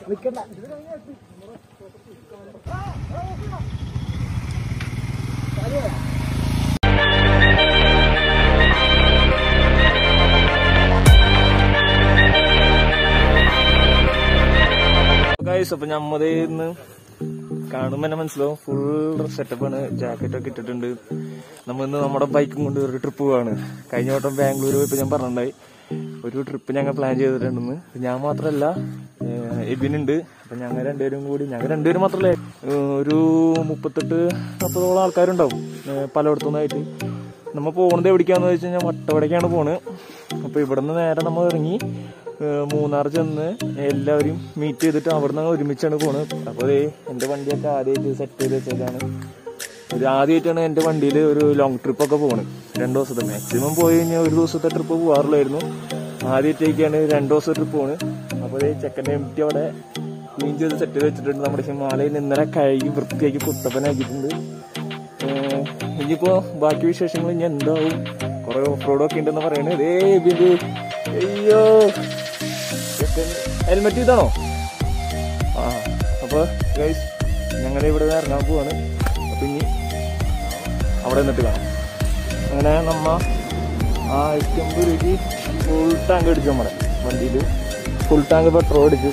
Guys അപ്പൊ ഞമ്മതേ ഇന്ന് കാണുമ്പോ തന്നെ മനസ്സിലാവും ഫുൾ സെറ്റപ്പ് ആണ് ജാക്കറ്റ് ഒക്കെ ഇട്ടിട്ടുണ്ട് നമ്മ ഇന്ന് നമ്മുടെ ബൈക്കും കൊണ്ട് ഒരു ട്രിപ്പ് പോവാണ് കഴിഞ്ഞ വട്ടം ബാംഗ്ലൂർ പോയപ്പോ ഞാൻ പറഞ്ഞിട്ടുണ്ടായി ഒരു ട്രിപ്പ് ഞങ്ങൾ പ്ലാൻ ചെയ്തിട്ടുണ്ടെന്ന് ഞാൻ മാത്രല്ല ഏഹ്, എബിനുണ്ട് അപ്പൊ ഞങ്ങൾ രണ്ടുപേരും കൂടി ഞങ്ങൾ രണ്ടുപേരും മാത്രല്ലേ ഏഹ്, ഒരു മുപ്പത്തെട്ട് നാൽപ്പതോളം ആൾക്കാരുണ്ടാവും ഏഹ്, പലയിടത്തുനിന്നായിട്ട് നമ്മ പോകുന്നത് എവിടേക്കാന്ന് വെച്ച് കഴിഞ്ഞാൽ വട്ടവടക്കാണ് പോണത് അപ്പൊ ഇവിടുന്ന് നേരെ നമ്മൾ ഇറങ്ങി ഏഹ് മൂന്നാർ ചെന്ന് എല്ലാവരും മീറ്റ് ചെയ്തിട്ട് അവിടുന്ന് ഒരുമിച്ചാണ് പോണത് അപ്പൊ ദേ എന്റെ വണ്ടിയൊക്കെ ആദ്യമായിട്ട് സെറ്റ് ചെയ്ത് വെച്ചതാണ് ഒരു ആദ്യമായിട്ടാണ് എന്റെ വണ്ടിയിൽ ഒരു ലോങ് ട്രിപ്പ് ഒക്കെ പോണത് രണ്ടു ദിവസത്തെ മാക്സിമം പോയി കഴിഞ്ഞാൽ ഒരു ദിവസത്തെ ട്രിപ്പ് പോകാറില്ലായിരുന്നു ആദ്യമായിട്ടേക്കാണ് രണ്ടു ദിവസം ട്രിപ്പ് പോണ് അപ്പൊ ദേ ചെക്കൻ്റെ എം ടി അവിടെ ക്ലീൻ ചെയ്ത് സെറ്റ് ചെയ്ത് വെച്ചിട്ടുണ്ട് നമ്മുടെ ഹിമാലയിൽ ഇന്നലെ കഴുകി വൃത്തിയാക്കി കുത്തപ്പനാക്കിയിട്ടുണ്ട് ഏഹ് ഇനിയിപ്പോ ബാക്കി വിശേഷങ്ങൾ ഇനി എന്താവും കുറെ ഓഫ് റോഡ് ഒക്കെ ഉണ്ടെന്ന് പറയണത് ഏ ബിന്ദു അയ്യോ ഹെൽമെറ്റ് ഇതാണോ ആ അപ്പൊ ഗൈസ് ഞങ്ങൾ ഇവിടെ നിന്ന് ഇറങ്ങാൻ പോവാണ് അപ്പൊ ഇനി അവിടെ നിന്നിട്ട് കാണാം അങ്ങനെ നമ്മ ആയിരത്തി അമ്പത് രൂപയ്ക്ക് ഫുൾ ടാങ്ക് അടിച്ചു നമ്മുടെ വണ്ടിയിൽ ഫുൾ ടാങ്ക് പെട്രോൾ അടിച്ചു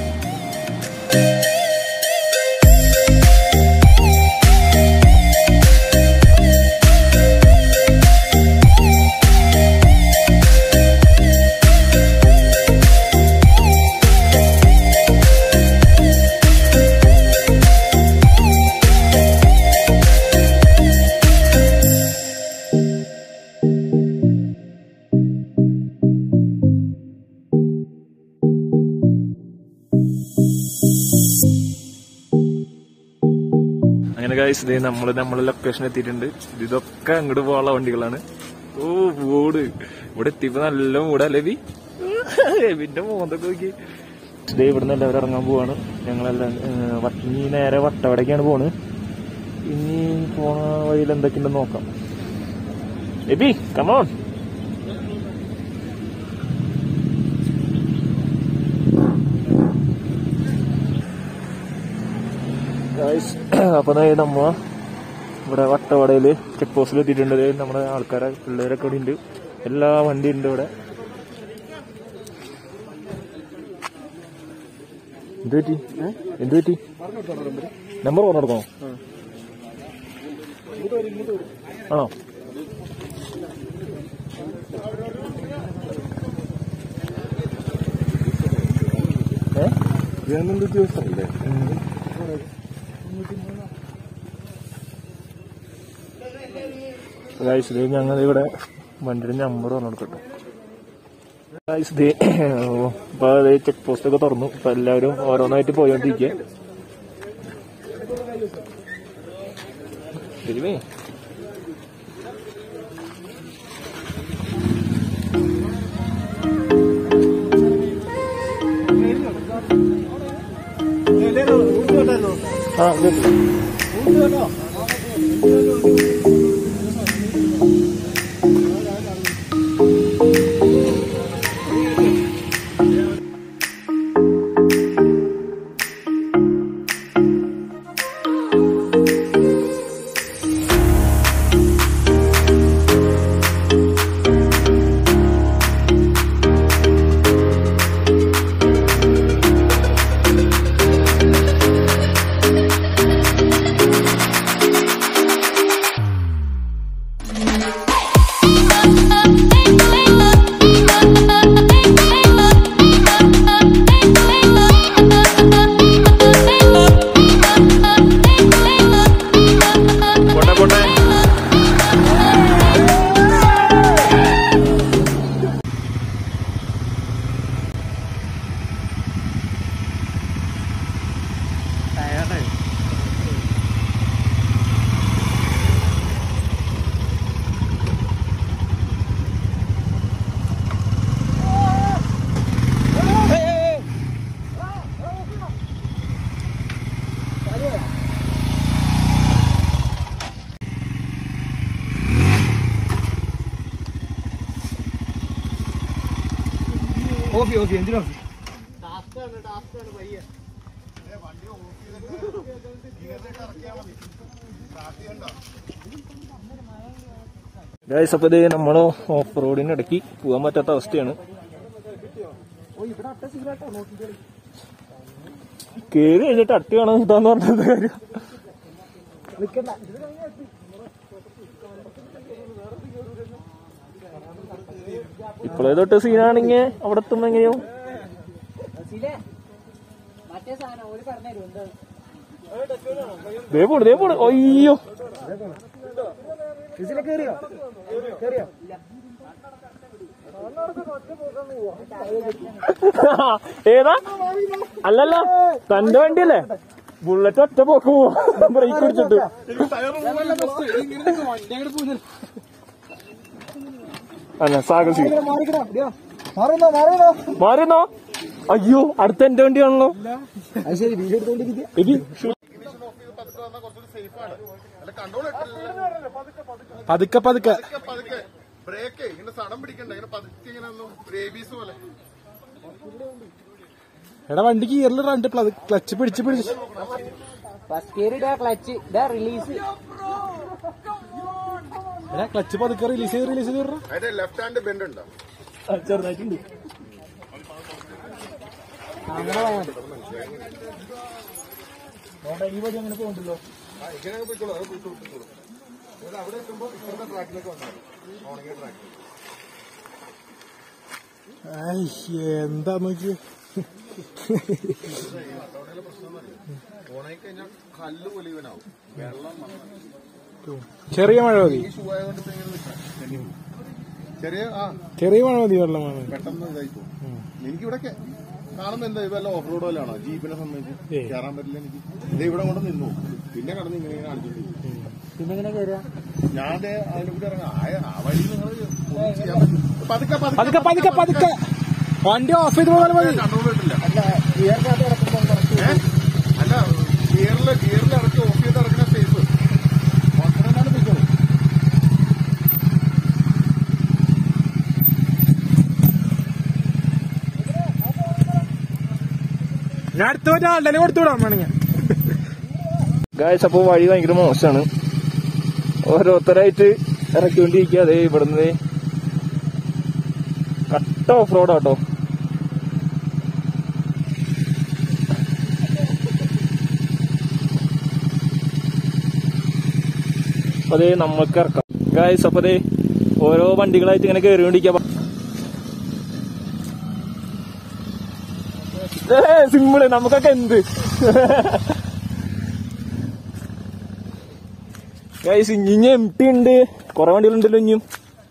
അങ്ങനെ ഗൈസ് ഇതേ നമ്മള് നമ്മളെ ലൊക്കേഷൻ എത്തിയിട്ടുണ്ട് ഇതൊക്കെ അങ്ങോട്ട് പോകാനുള്ള വണ്ടികളാണ് ഓ മൂട് ഇവിടെ എത്തിയപ്പോ നല്ല മൂടല്ലേ ബി എബിന്റെ മോന്തൊക്കെ നോക്കി ഇതേ ഇവിടുന്ന് എല്ലാവരും ഇറങ്ങാൻ പോവാണ് ഞങ്ങളെല്ലാം ഏഹ്, വട്ട- ഇനി നേരെ വട്ടവടക്കാണ് പോണ് ഇനി പോണ വഴിയിൽ എന്തൊക്കെയുണ്ടെന്ന് നോക്കാം എബി കമോൺ ഗൈസ് അപ്പൊ ദേ നമ്മ ഇവിടെ വട്ടവടയില് ചെക്ക് പോസ്റ്റിൽ എത്തിയിട്ടുണ്ട് ദേ നമ്മുടെ ആൾക്കാരെ പിള്ളേരൊക്കെ ഇവിടെ ഉണ്ട് എല്ലാ വണ്ടി ഉണ്ട് ഇവിടെ എന്ത് പറ്റി എന്ത് പറ്റി നമ്പർ പറഞ്ഞു കൊടുക്കണോ ആണോ ഏ ഗവൺമെന്റ് ഉദ്യോഗസ്ഥരല്ലേ ഗൈസ് ഇത് ഞങ്ങൾ ഇവിടെ വണ്ടിയുടെ നമ്പർ പറഞ്ഞു കൊടുക്കട്ടെ ഗൈസ് ഇത് ഇപ്പൊ അത് ചെക്ക് പോസ്റ്റ് ഒക്കെ തുറന്നു ഇപ്പൊ എല്ലാവരും ഓരോന്നായിട്ട് പോയോണ്ടിരിക്കുക വരുമേ ആ ഇത് പോട്ടെ പോട്ടെ ഓഫി ഓഫി എന്തിനാ ഗൈസ് അപ്പൊ ഇത് നമ്മള് ഓഫ് റോഡിന് ഇടയ്ക്ക് പോകാൻ പറ്റാത്ത അവസ്ഥയാണ് കേറി കഴിഞ്ഞിട്ട് അട്ടി വേണം ഇതാന്ന് പറഞ്ഞത് കാര്യം ഇപ്പോഴേ തൊട്ട് സീനാണെങ്കിൽ അവിടെ എത്തുമ്പോ എങ്ങനെയോ മറ്റേ സാധനം ഓര് പറഞ്ഞുതരും എന്താ ദേ പോണ് ദേ പോണ് അയ്യോ ഏതാ അല്ലല്ല തന്റെ വണ്ടിയല്ലേ ബുള്ളറ്റ് ഒറ്റ പോക്ക് പോവാ ബ്രേക്ക് പിടിച്ചിട്ട് അല്ല സാഹസികം മാറിയെന്നോ അയ്യോ അടുത്ത എന്റെ വണ്ടിയാണല്ലോ ഇത് പതുക്കെ പതുക്കെ ബ്രേക്ക് ഇങ്ങനെ സടം പിടിക്കണ്ട ഇങ്ങനെ പതുക്കെ ഇങ്ങനെ ഒന്നും റേബീസ് പോലെ എടാ വണ്ടി ഗിയറിൽ രണ്ട് ക്ലച്ച് പിടിച്ച് പിടിച്ച് ഫസ്റ്റ് ഗിയർ ഇടാ ക്ലച്ച് ഇതാ റിലീസ് എടാ ക്ലച്ച് പതുക്കെ റിലീസ് ചെയ്ത് റിലീസ് ചെയ്ത് വിടറാ. അതിന്റെ ലെഫ്റ്റ് ഹാൻഡ് ബെൻഡ് ഉണ്ടോ ചെറുതായിട്ടുണ്ട് അങ്ങനെ പോകണ്ടല്ലോ ആ ഇങ്ങനെ അങ്ങ് പോയിക്കോളൂ അത് പോയിക്കോളൂ പോയിക്കോളൂ ഇത് അവിടെ എത്തുമ്പോ ഇപ്പുറത്തെ ട്രാക്കിലേക്ക് വന്നാൽ ഉണങ്ങിയ ട്രാക്ക് ഐ, എന്താ നോക്കി ഉണങ്ങി കഴിഞ്ഞാൽ കല്ല് പോലെ ഇവനാവും വെള്ളം വന്നാൽ ചെറിയ മഴ മതി ഈ ഷൂ ആയതുകൊണ്ട് ഇപ്പൊ ഇങ്ങനെ നിൽക്കാം. ചെറിയ ആ ചെറിയ മഴ മതി വെള്ളം മഴ മതി പെട്ടെന്ന് ഇതായി പോകും എനിക്കിവിടെ കാണുമ്പോ എന്താ ഇത് വല്ല ഓഫ് റോഡ് പോലെയാണോ ജീപ്പിനെ സംബന്ധിച്ച് ഏയ്. കയറാൻ പറ്റില്ല എനിക്ക് ഇത് ഇവിടെ കൊണ്ട് നിന്നു പിന്നെ കടന്ന് ഇങ്ങനെ ഇങ്ങനെ കാണിച്ചിട്ട് പിന്നെ എങ്ങനെ കയറുക ഞാൻ ദേ അതിനെ കൂടി ഇറങ്ങാം ആ- ആ വഴി നിങ്ങൾ ചെയ്യാൻ പറ്റും പതുക്കെ പതുക്കെ പതുക്കെ പതുക്കെ വണ്ടി ഓഫ് ചെയ്ത് പോകാൻ മതി കൺട്രോൾ കിട്ടില്ല അല്ല ഗിയറില് ഗിയറിൽ ഇറക്കി ഓഫ് ചെയ്ത് ഇറക്കുന്ന സേഫ് കോൺഫിഡന്റ് നിൽക്കണം ഞാൻ അടുത്ത മറ്റേ ആളുടെ കൊടുത്തു വിടാൻ വേണമെങ്കിൽ ഗായ്സ് അപ്പൊ വഴി ഭയങ്കര മോശമാണ് ഓരോരുത്തരായിട്ട് ഇറക്കിക്കൊണ്ടിരിക്കുക അതെ ഇവിടുന്ന് കട്ട ഓഫ് റോഡാട്ടോ അപ്പൊ അതേ നമ്മൾക്ക് ഇറക്കാം ഗായ്സ് അപ്പൊ അതേ ഓരോ വണ്ടികളായിട്ട് ഇങ്ങനെ കയറിക്കൊണ്ടിരിക്കുക സിമ്പിള് നമുക്കൊക്കെ എന്ത് ഗൈസ് ഇനി എം ടി ഉണ്ട് കുറെ വണ്ടികളുണ്ടല്ലോ ഇനിയും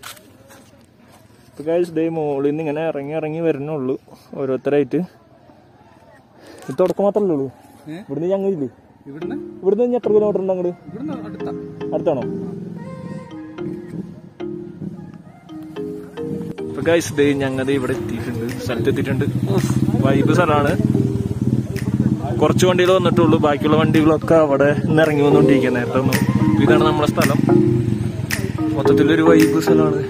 ഗൈസ് ദേ മോളിൽ നിന്ന് ഇങ്ങനെ ഇറങ്ങി ഇറങ്ങി വരുന്നുള്ളൂ ഓരോരുത്തരായിട്ട് ഇത് തുടക്കം മാത്രമല്ലേ ഉള്ളൂ ഇവിടുന്ന് ഞങ്ങൾ ഇല്ലേ ഇവിടുന്ന് ഇവിടുന്ന് ഇനി എത്ര കിലോമീറ്റർ ഉണ്ട് അങ്ങോട്ട് ഇവിടുന്ന് അടുത്ത അടുത്താണോ ഇപ്പൊ ഗൈസ് ദേ ഞങ്ങൾ ഇവിടെ എത്തിയിട്ടുണ്ട് സ്ഥലത്ത് എത്തിയിട്ടുണ്ട് വൈബ് സ്ഥലമാണ് കുറച്ച് വണ്ടികൾ വന്നിട്ടുള്ളൂ ബാക്കിയുള്ള വണ്ടികളൊക്കെ അവിടെ നിന്ന് ഇറങ്ങി വന്നുകൊണ്ടിരിക്കുക നേരത്തെ ഒന്നും ഇതാണ് നമ്മുടെ സ്ഥലം മൊത്തത്തിലൊരു വൈബ് സ്ഥലമാണ്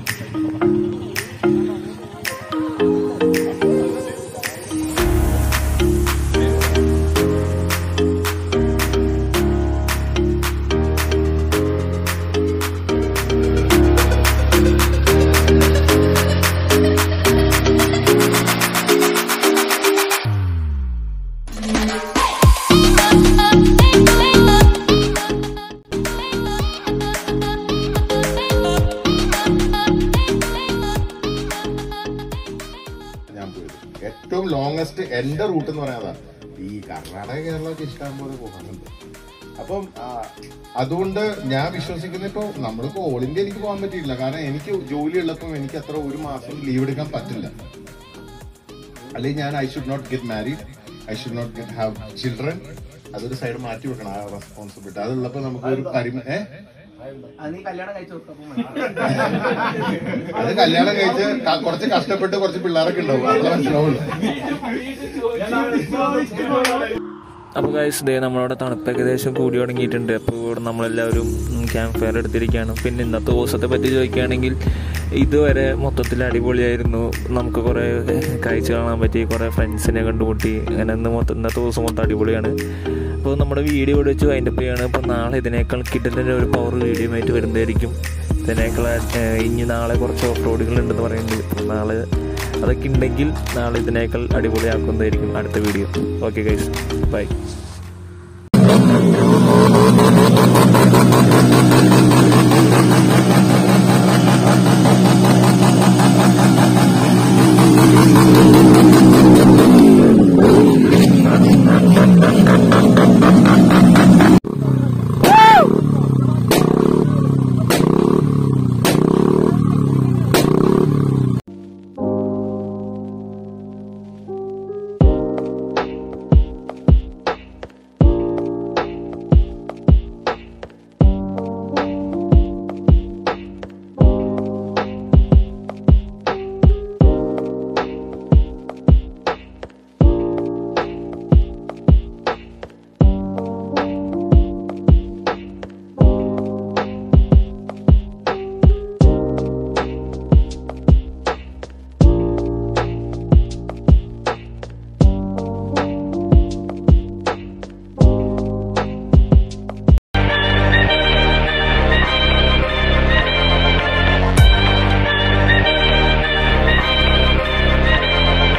ഞാൻ പോയത് ഏറ്റവും ലോങ്സ്റ്റ് എന്റെ റൂട്ട് എന്ന് പറയുന്നതാണ് ഈ കർണാടക കേരളമൊക്കെ ഇഷ്ടം പോലെ പോകുന്നുണ്ട് അപ്പം ആ, അതുകൊണ്ട് ഞാൻ വിശ്വസിക്കുന്ന ഇപ്പൊ നമ്മൾക്ക് ഓൾ ഇന്ത്യ എനിക്ക് പോകാൻ പറ്റിയില്ല കാരണം എനിക്ക് ജോലി ഉള്ളപ്പം എനിക്ക് അത്ര ഒരു മാസം ലീവ് എടുക്കാൻ പറ്റില്ല അല്ലെങ്കിൽ ഞാൻ I should not get married I should not get have children അതൊരു സൈഡ് മാറ്റി വെക്കണം ആ റെസ്പോൺസിബിലിറ്റി അതുള്ളപ്പോ നമുക്ക് ഒരു പരിമ ഏ അത് കല്യാണം കഴിച്ച് ക- കുറച്ച് കഷ്ടപ്പെട്ട് കുറച്ച് പിള്ളേരൊക്കെ ഉണ്ടാവും അത്ര മനസ്സിലാവുള്ളൂ അപ്പോൾ ഗൈസ് ദേ നമ്മളവിടെ തണുപ്പ് ഏകദേശം കൂടി തുടങ്ങിയിട്ടുണ്ട് അപ്പോൾ ഇവിടെ നമ്മളെല്ലാവരും ക്യാമ്പ് ഫയർ എടുത്തിരിക്കുകയാണ് പിന്നെ ഇന്നത്തെ ദിവസത്തെ പറ്റി ചോദിക്കുകയാണെങ്കിൽ ഇതുവരെ മൊത്തത്തിൽ അടിപൊളിയായിരുന്നു നമുക്ക് കുറേ കാഴ്ച കാണാൻ പറ്റി കുറേ ഫ്രണ്ട്സിനെ കണ്ടുമുട്ടി അങ്ങനെ ഇന്ന് മൊത്തം ഇന്നത്തെ ദിവസം മൊത്തം അടിപൊളിയാണ് അപ്പോൾ നമ്മുടെ വീഡിയോ ഇവിടെ വെച്ച് വൈൻഡപ്പ് ചെയ്യാണ് അപ്പോൾ നാളെ ഇതിനേക്കാൾ കിട്ടുന്ന ഒരു പവർ വീഡിയോ ആയിട്ട് വരുന്നതായിരിക്കും ഇതിനേക്കാൾ ഏഹ്, ഇനി നാളെ കുറച്ച് ഓഫ് റോഡുകൾ ഉണ്ടെന്ന് പറയുന്നുണ്ട് അപ്പോൾ നാളെ അതൊക്കെ ഉണ്ടെങ്കിൽ നാളെ ഇതിനേക്കാൾ അടിപൊളിയാക്കുന്നതായിരിക്കും അടുത്ത വീഡിയോ ഓക്കെ ഗൈസ് ബൈ